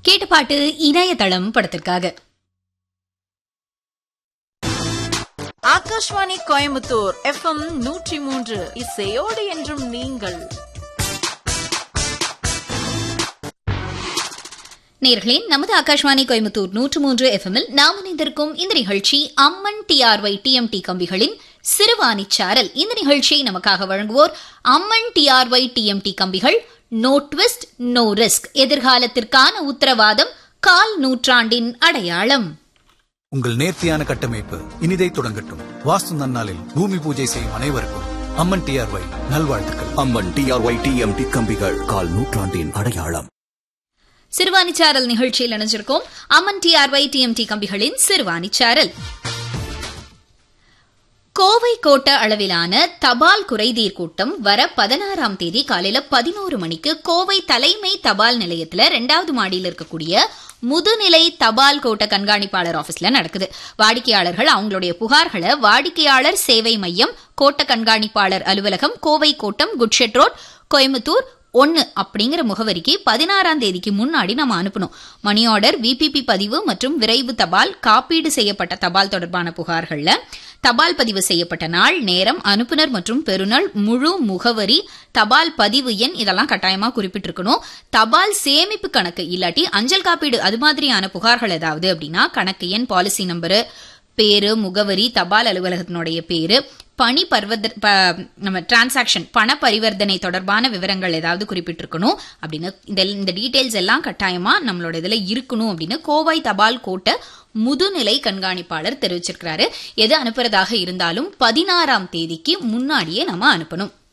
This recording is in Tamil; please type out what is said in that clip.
கேட்ட பாட்டு இணையதளம் படத்திற்காக ஆகாஷ்வாணி கோயம்புத்தூர் எஃப்எம் நூற்றி மூன்று இசையோடு என்றும் நீங்கள் நேர்களே நமது ஆகாஷ்வாணி கோயம்புத்தூர் நூற்று மூன்று எஃப்எம்மில் நாம் இணைந்திருக்கும் இந்த நிகழ்ச்சி அம்மன் டிஆர்ஒய் டிஎம்டி கம்பிகளின் சிறுவாணி சாரல் இந்த நிகழ்ச்சியை நமக்காக வழங்குவோர் அம்மன் டிஆர்ஒய் டிஎம்டி கம்பிகள் நோ ட்விஸ்ட் நோ ரிஸ்க் எதிர்காலத்திற்கான உத்தரவாதம் கால் நூற்றாண்டின் அடையாளம் உங்கள் நேர்த்தியான கட்டமைப்பு இனிதை தொடங்கட்டும் வாஸ்து நன்னாளில் பூமி பூஜை செய்யும் அனைவருக்கும் அம்மன் டிஆர்ஒய் நல்வாழ்த்துக்கள் அம்மன் டிஆர்ஒய் டிஎம்டி கம்பிகள் கால் நூற்றாண்டின் அடையாளம் சிறுவாணிச்சாரல் நிகழ்ச்சியில் இணைஞ்சிருக்கோம் அம்மன் டிஆர்ஒய் டிஎம்டி கம்பிகளின் சிறுவாணிச்சாரல் கோவை கோட்ட அளவிலான தபால் குறைதீர் கூட்டம் வர பதினாறாம் தேதி காலையில பதினோரு மணிக்கு கோவை தலைமை தபால் நிலையத்துல ரெண்டாவது மாடியில் இருக்கக்கூடிய முதுநிலை தபால் கோட்ட கண்காணிப்பாளர் ஆபீஸ்ல நடக்குது வாடிக்கையாளர்கள் அவங்களுடைய புகார்களை வாடிக்கையாளர் சேவை மையம் கோட்ட கண்காணிப்பாளர் அலுவலகம் கோவை கோட்டம் குட்ஷெட் ரோட் கோயம்புத்தூர் ஒன்னு அப்படிங்கிற முகவரிக்கு பதினாறாம் தேதிக்கு முன்னாடி நம்ம அனுப்பணும் மணி ஆர்டர் விபிபி பதிவு மற்றும் விரைவு தபால் காப்பீடு செய்யப்பட்ட தபால் தொடர்பான புகார்கள்ல தபால் பதிவு செய்யப்பட்ட நாள் நேரம் அனுப்புனர் மற்றும் பெறுநர் முழு முகவரி தபால் பதிவு எண் இதெல்லாம் கட்டாயமா குறிப்பிட்டிருக்கணும் தபால் சேமிப்பு கணக்கு இல்லாட்டி அஞ்சல் காப்பீடு அது மாதிரியான புகார்கள் ஏதாவது அப்படின்னா கணக்கு எண் பாலிசி நம்பரு பேரு முகவரி தபால் அலுவலகத்தினுடைய பேரு பணி பர்வத ப- நம்ம டிரான்சாக்ஷன் பண பரிவர்த்தனை தொடர்பான விவரங்கள் ஏதாவது குறிப்பிட்டிருக்கணும் அப்படின்னு இந்த இந்த டீடைல்ஸ் எல்லாம் கட்டாயமா நம்மளோட இதுல இருக்கணும் அப்படின்னு கோவை தபால் கோட்ட முதுநிலை கண்காணிப்பாளர் தெரிவிச்சிருக்கிறாரு எது அனுப்புறதாக இருந்தாலும் பதினாறாம் தேதிக்கு முன்னாடியே நம்ம அனுப்பணும்